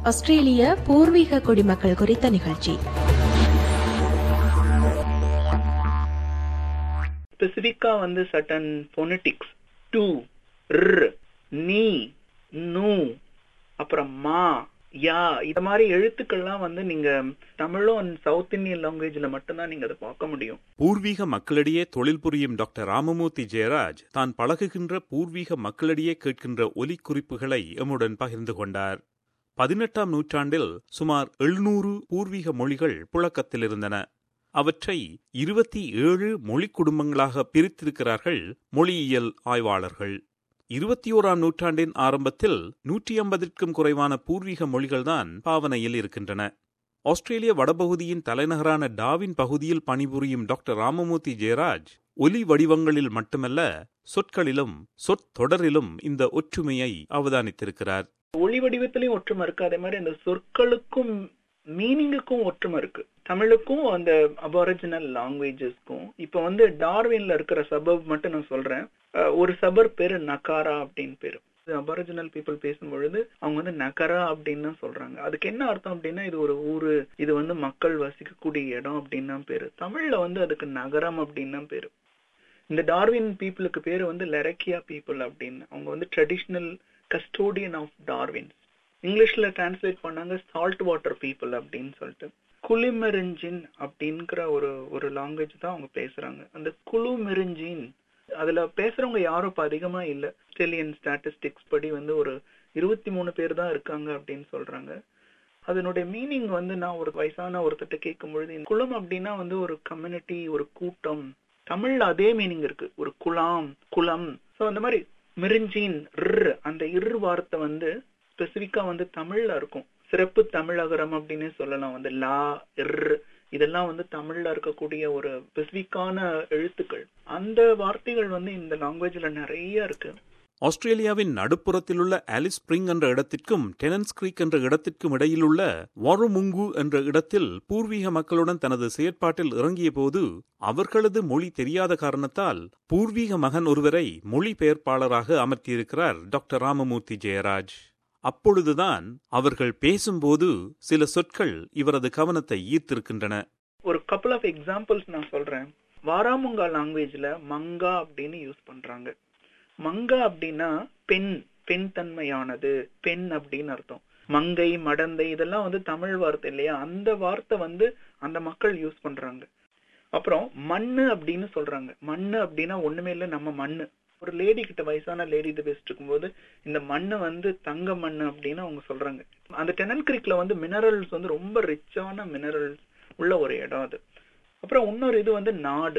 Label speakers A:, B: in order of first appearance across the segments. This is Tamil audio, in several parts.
A: ஆஸ்திரேலிய பூர்வீக குடிமக்கள் குறித்த நிகழ்ச்சி
B: ஸ்பெசிஃபிக்கா வந்து சட்டன் பொனட்டிக்ஸ் டு ர் நீ நூ அப்புறம் மா யா இந்த மாதிரி எழுத்துக்கள்லாம் வந்து நீங்க தமிழும் and சவுத் இந்தியன் லாங்குவேஜ்ல மட்டும்தான் நீங்க அதை பார்க்க முடியும்
C: பூர்வீக மக்களிடையே தொழில் புரியும் டாக்டர் ராமமூர்த்தி ஜெயராஜ் தான் பழகுகின்ற பூர்வீக மக்களிடையே கேட்கின்ற ஒலி குறிப்புகளை எம்முடன் பகிர்ந்து கொண்டார் பதினெட்டாம் நூற்றாண்டில் சுமார் எழுநூறு பூர்வீக மொழிகள் புழக்கத்தில் இருந்தன அவற்றை இருபத்தி ஏழு மொழிக் குடும்பங்களாக பிரித்திருக்கிறார்கள் மொழியியல் ஆய்வாளர்கள் இருபத்தி ஓராம் நூற்றாண்டின் ஆரம்பத்தில் நூற்றி ஐம்பதிற்கும் குறைவான பூர்வீக மொழிகள்தான் பாவனையில் இருக்கின்றன ஆஸ்திரேலிய வடபகுதியின் தலைநகரான டாவின் பகுதியில் பணிபுரியும் டாக்டர் ராமமூர்த்தி ஜெயராஜ் ஒலி வடிவங்களில் மட்டுமல்ல சொற்களிலும் சொற்றொடரிலும் இந்த ஒற்றுமையை அவதானித்திருக்கிறார்
B: ஒளி வடிவத்திலையும் ஒற்றுமை இருக்கு அதே மாதிரி அந்த சொற்களுக்கும் மீனிங்குக்கும் ஒற்றுமை இருக்கு தமிழுக்கும் அந்த அபாரிஜினல் லாங்குவேஜஸ்க்கும் இப்ப வந்து டார்வின்ல இருக்கிற சபப் மட்டும் நான் சொல்றேன் அஹ் ஒரு சபர் பேரு நகாரா அப்படின்னு பேரு அபாரிஜினல் பீப்புள் பேசும்பொழுது அவங்க வந்து நகரா அப்படின்னு தான் சொல்றாங்க அதுக்கு என்ன அர்த்தம் அப்படின்னா இது ஒரு ஊரு இது வந்து மக்கள் வசிக்கக்கூடிய இடம் அப்படின்னு தான் பேரு தமிழ்ல வந்து அதுக்கு நகரம் அப்படின்னு தான் பேரு இந்த டார்வின் பீப்புளுக்கு பேரு வந்து லெரக்கியா பீப்புள் அப்படின்னு அவங்க வந்து ட்ரெடிஷ்னல் கஸ்டோடியன் ஆஃப் டார்வின்ஸ் இங்கிலீஷ்ல டிரான்ஸ்லேட் பண்ணாங்க சால்ட் வாட்டர் பீப்புள் அப்படின்னு சொல்லிட்டு குளிமெரிஞ்சின் அப்படிங்கிற ஒரு ஒரு லாங்குவேஜ் தான் அவங்க பேசுறாங்க அந்த குளுமெரிஞ்சின் அதுல பேசுறவங்க யாரும் இப்ப அதிகமா இல்ல ஆஸ்திரேலியன் ஸ்டாட்டிஸ்டிக்ஸ் படி வந்து ஒரு இருபத்தி மூணு பேர் தான் இருக்காங்க அப்படின்னு சொல்றாங்க அதனுடைய மீனிங் வந்து நான் ஒரு வயசான ஒருத்தட்ட கேட்கும் பொழுது இந்த குளம் அப்படின்னா வந்து ஒரு கம்யூனிட்டி ஒரு கூட்டம் தமிழ்ல அதே மீனிங் இருக்கு ஒரு குலாம் குளம் சோ அந்த மாதிரி மிரிஞ்சின் ர் அந்த இரு வார்த்தை வந்து ஸ்பெசிபிக்கா வந்து தமிழ்ல இருக்கும் சிறப்பு தமிழகரம் அப்படின்னு சொல்லலாம் வந்து லா இர் இதெல்லாம் வந்து தமிழ்ல இருக்கக்கூடிய ஒரு ஸ்பெசிபிக்கான எழுத்துக்கள் அந்த வார்த்தைகள் வந்து இந்த லாங்குவேஜ்ல நிறைய இருக்கு
C: ஆஸ்திரேலியாவின் நடுப்புறத்திலுள்ள ஆலிஸ் ஸ்பிரிங் என்ற இடத்திற்கும் டெனன்ஸ் கிரீக் என்ற இடத்திற்கும் இடையிலுள்ள வாருமுங்கு என்ற இடத்தில் பூர்வீக மக்களுடன் தனது செயற்பாட்டில் இறங்கியபோது அவர்களது மொழி தெரியாத காரணத்தால் பூர்வீக மகன் ஒருவரை மொழிபெயர்ப்பாளராக அமர்த்தியிருக்கிறார் டாக்டர் ராமமூர்த்தி ஜெயராஜ் அப்பொழுதுதான் அவர்கள் பேசும்போது சில சொற்கள் இவரது கவனத்தை ஈர்த்திருக்கின்றன
B: ஒரு கப்பல் ஆஃப் எக்ஸாம்பிள்ஸ் நான் சொல்றேன் வாராமுங்கா லாங்குவேஜ்ல மங்கா அப்படின்னு யூஸ் பண்றாங்க மங்கா அப்படின்னா பெண் பெண் தன்மையானது பெண் அப்படின்னு அர்த்தம் மங்கை மடந்தை இதெல்லாம் வந்து தமிழ் வார்த்தை இல்லையா அந்த வார்த்தை வந்து அந்த மக்கள் யூஸ் பண்றாங்க அப்புறம் மண்ணு அப்படின்னு சொல்றாங்க மண்ணு அப்படின்னா ஒண்ணுமே இல்லை நம்ம மண்ணு ஒரு லேடி கிட்ட வயசான லேடி இது பேசிட்டு இருக்கும்போது இந்த மண்ணு வந்து தங்க மண்ணு அப்படின்னு அவங்க சொல்றாங்க அந்த டெனன் கிரிக்ல வந்து மினரல்ஸ் வந்து ரொம்ப ரிச்சான மினரல்ஸ் உள்ள ஒரு இடம் அது அப்புறம் இன்னொரு இது வந்து நாடு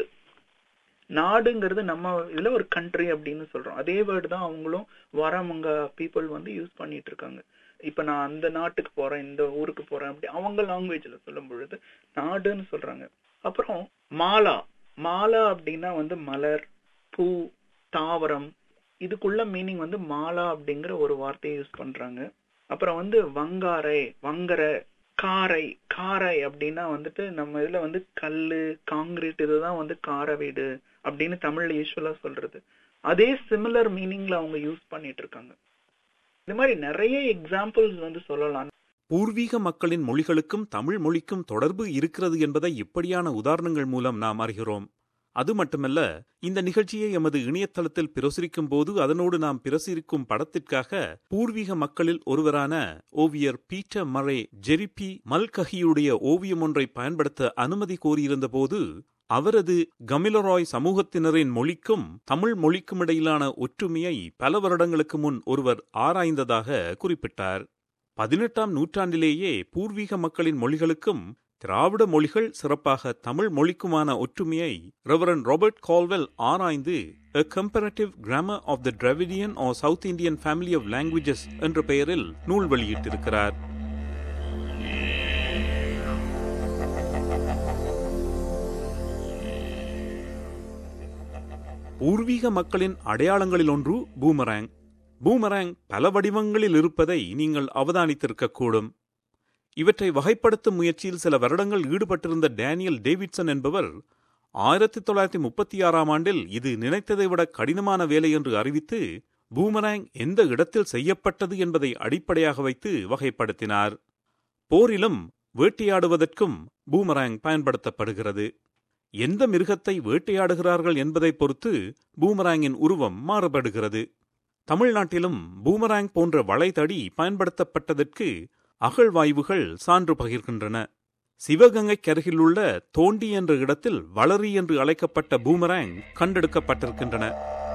B: நாடுங்கிறது நம்ம இதுல ஒரு கண்ட்ரி அப்படின்னு சொல்றோம் அதே வேர்டு தான் அவங்களும் வரவங்க பீப்புள் வந்து யூஸ் பண்ணிட்டு இருக்காங்க இப்ப நான் அந்த நாட்டுக்கு போறேன் இந்த ஊருக்கு போறேன் அப்படி அவங்க லாங்குவேஜ்ல சொல்லும் பொழுது நாடுன்னு சொல்றாங்க அப்புறம் மாலா மாலா அப்படின்னா வந்து மலர் பூ தாவரம் இதுக்குள்ள மீனிங் வந்து மாலா அப்படிங்கிற ஒரு வார்த்தையை யூஸ் பண்றாங்க அப்புறம் வந்து வங்காரை வங்கர காரை காரை அப்படின்னா வந்துட்டு நம்ம இதுல வந்து கல்லு காங்கிரீட் இதுதான் வந்து கார வீடு அப்படின்னு தமிழ்ல யூஸ்வலா சொல்றது அதே சிமிலர் மீனிங்ல அவங்க யூஸ் பண்ணிட்டு இருக்காங்க இந்த மாதிரி நிறைய எக்ஸாம்பிள்ஸ் வந்து சொல்லலாம்
C: பூர்வீக மக்களின் மொழிகளுக்கும் தமிழ் மொழிக்கும் தொடர்பு இருக்கிறது என்பதை இப்படியான உதாரணங்கள் மூலம் நாம் அறிகிறோம் அது மட்டுமல்ல இந்த நிகழ்ச்சியை எமது இணையதளத்தில் பிரசுரிக்கும் போது அதனோடு நாம் பிரசுரிக்கும் படத்திற்காக பூர்வீக மக்களில் ஒருவரான ஓவியர் பீட்டர் மரே ஜெரிபி மல்கஹியுடைய ஓவியம் ஒன்றை பயன்படுத்த அனுமதி கோரியிருந்தபோது அவரது கமிலராய் சமூகத்தினரின் மொழிக்கும் தமிழ் மொழிக்கும் இடையிலான ஒற்றுமையை பல வருடங்களுக்கு முன் ஒருவர் ஆராய்ந்ததாக குறிப்பிட்டார் பதினெட்டாம் நூற்றாண்டிலேயே பூர்வீக மக்களின் மொழிகளுக்கும் திராவிட மொழிகள் சிறப்பாக தமிழ் மொழிக்குமான ஒற்றுமையை ரெவரன் ராபர்ட் கால்வெல் ஆராய்ந்து A Comparative Grammar of the Dravidian or South Indian Family of Languages என்ற பெயரில் நூல் வெளியிட்டிருக்கிறார் பூர்வீக மக்களின் அடையாளங்களில் ஒன்று பூமராங் பூமராங் பல வடிவங்களில் இருப்பதை நீங்கள் அவதானித்திருக்கக்கூடும் இவற்றை வகைப்படுத்தும் முயற்சியில் சில வருடங்கள் ஈடுபட்டிருந்த டேனியல் டேவிட்சன் என்பவர் ஆயிரத்தி தொள்ளாயிரத்தி முப்பத்தி ஆறாம் ஆண்டில் இது நினைத்ததை விட கடினமான வேலை என்று அறிவித்து பூமராங் எந்த இடத்தில் செய்யப்பட்டது என்பதை அடிப்படையாக வைத்து வகைப்படுத்தினார் போரிலும் வேட்டையாடுவதற்கும் பூமராங் பயன்படுத்தப்படுகிறது எந்த மிருகத்தை வேட்டையாடுகிறார்கள் என்பதை பொறுத்து பூமராங்கின் உருவம் மாறுபடுகிறது தமிழ்நாட்டிலும் பூமராங் போன்ற வளைதடி பயன்படுத்தப்பட்டதற்கு அகழ்வாய்வுகள் சான்று பகிர்கின்றன சிவகங்கைக்கு அருகிலுள்ள தோண்டி என்ற இடத்தில் வளரி என்று அழைக்கப்பட்ட பூமராங் கண்டெடுக்கப்பட்டிருக்கின்றன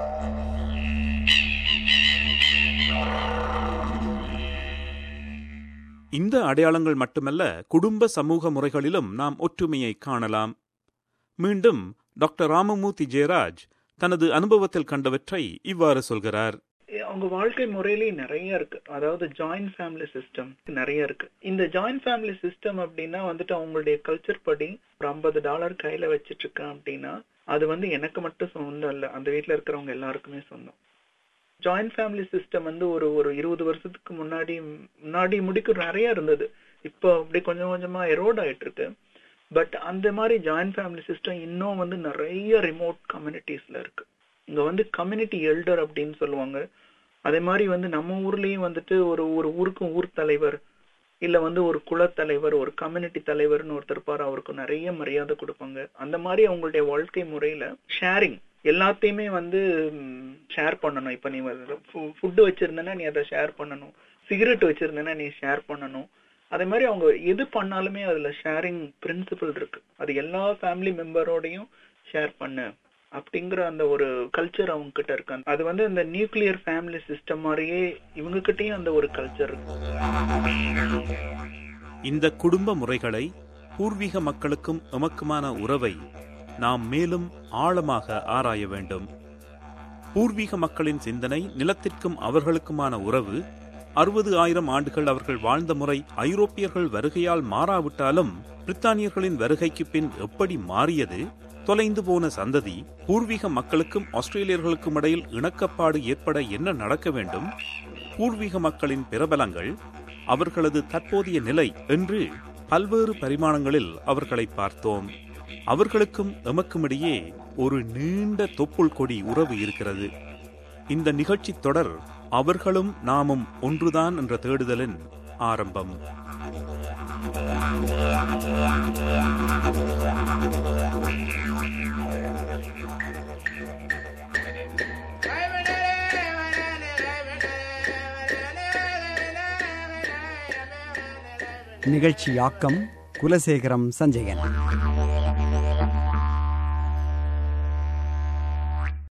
C: இந்த அடையாளங்கள் மட்டுமல்ல குடும்ப சமூக முறைகளிலும் நாம் ஒற்றுமையை காணலாம் மீண்டும் டாக்டர் ராமமூர்த்தி ஜெயராஜ் தனது அனுபவத்தில் கண்டவற்றை இவ்வாறு சொல்கிறார்
B: அவங்க வாழ்க்கை முறையிலேயே நிறைய இருக்கு அதாவது ஜாயிண்ட் ஃபேமிலி சிஸ்டம் நிறைய இருக்கு இந்த ஜாயிண்ட் ஃபேமிலி சிஸ்டம் அப்படின்னா வந்துட்டு அவங்களுடைய கல்ச்சர் படி ஒரு ஐம்பது டாலர் கையில வச்சிட்டு இருக்கேன் அப்படின்னா அது வந்து எனக்கு மட்டும் சொந்தம் இல்ல அந்த வீட்ல இருக்கிறவங்க எல்லாருக்குமே சொந்தம் ஜாயிண்ட் ஃபேமிலி சிஸ்டம் வந்து ஒரு ஒரு இருபது வருஷத்துக்கு முன்னாடி முன்னாடி முடிக்க நிறைய இருந்தது இப்போ அப்படி கொஞ்சம் கொஞ்சமா எரோட் ஆயிட்டு இருக்கு பட் அந்த மாதிரி ஜாயிண்ட் ஃபேமிலி சிஸ்டம் இன்னும் வந்து நிறைய ரிமோட் கம்யூனிட்டிஸ்ல இருக்கு இங்க வந்து கம்யூனிட்டி எல்டர் அப்படின்னு சொல்லுவாங்க அதே மாதிரி வந்து நம்ம ஊர்லயும் வந்துட்டு ஒரு ஒரு ஊருக்கும் ஊர் தலைவர் இல்ல வந்து ஒரு குலத்தலைவர் ஒரு கம்யூனிட்டி தலைவர்னு ஒருத்தர் இருப்பார் அவருக்கு நிறைய மரியாதை கொடுப்பாங்க அந்த மாதிரி அவங்களுடைய வாழ்க்கை முறையில ஷேரிங் எல்லாத்தையுமே வந்து ஷேர் பண்ணணும் இப்ப நீ ஃபுட்டு வச்சிருந்தேன்னா நீ அதை ஷேர் பண்ணணும் சிகரெட் வச்சிருந்தேன்னா நீ ஷேர் பண்ணணும் அதே மாதிரி அவங்க எது பண்ணாலுமே அதுல ஷேரிங் பிரின்சிபல் இருக்கு அது எல்லா ஃபேமிலி மெம்பரோடையும் ஷேர் பண்ணு அப்படிங்கிற அந்த ஒரு கல்ச்சர் அவங்க கிட்ட இருக்கு அது வந்து இந்த நியூக்ளியர் ஃபேமிலி சிஸ்டம் மாதிரியே இவங்க கிட்டயும் அந்த ஒரு கல்ச்சர் இருக்கு
C: இந்த குடும்ப முறைகளை பூர்வீக மக்களுக்கும் எமக்குமான உறவை நாம் மேலும் ஆழமாக ஆராய வேண்டும் பூர்வீக மக்களின் சிந்தனை நிலத்திற்கும் அவர்களுக்குமான உறவு அறுபது ஆயிரம் ஆண்டுகள் அவர்கள் வாழ்ந்த முறை ஐரோப்பியர்கள் வருகையால் மாறாவிட்டாலும் பிரித்தானியர்களின் வருகைக்கு பின் எப்படி மாறியது தொலைந்து போன சந்ததி பூர்வீக மக்களுக்கும் ஆஸ்திரேலியர்களுக்கும் இடையில் இணக்கப்பாடு ஏற்பட என்ன நடக்க வேண்டும் பூர்வீக மக்களின் பிரபலங்கள் அவர்களது தற்போதைய நிலை என்று பல்வேறு பரிமாணங்களில் அவர்களை பார்த்தோம் அவர்களுக்கும் எமக்கும் இடையே ஒரு நீண்ட தொப்புள் கொடி உறவு இருக்கிறது இந்த நிகழ்ச்சி தொடர் அவர்களும் நாமும் ஒன்றுதான் என்ற தேடுதலின் ஆரம்பம்
D: நிகழ்ச்சியாக்கம் குலசேகரம் சஞ்சயன்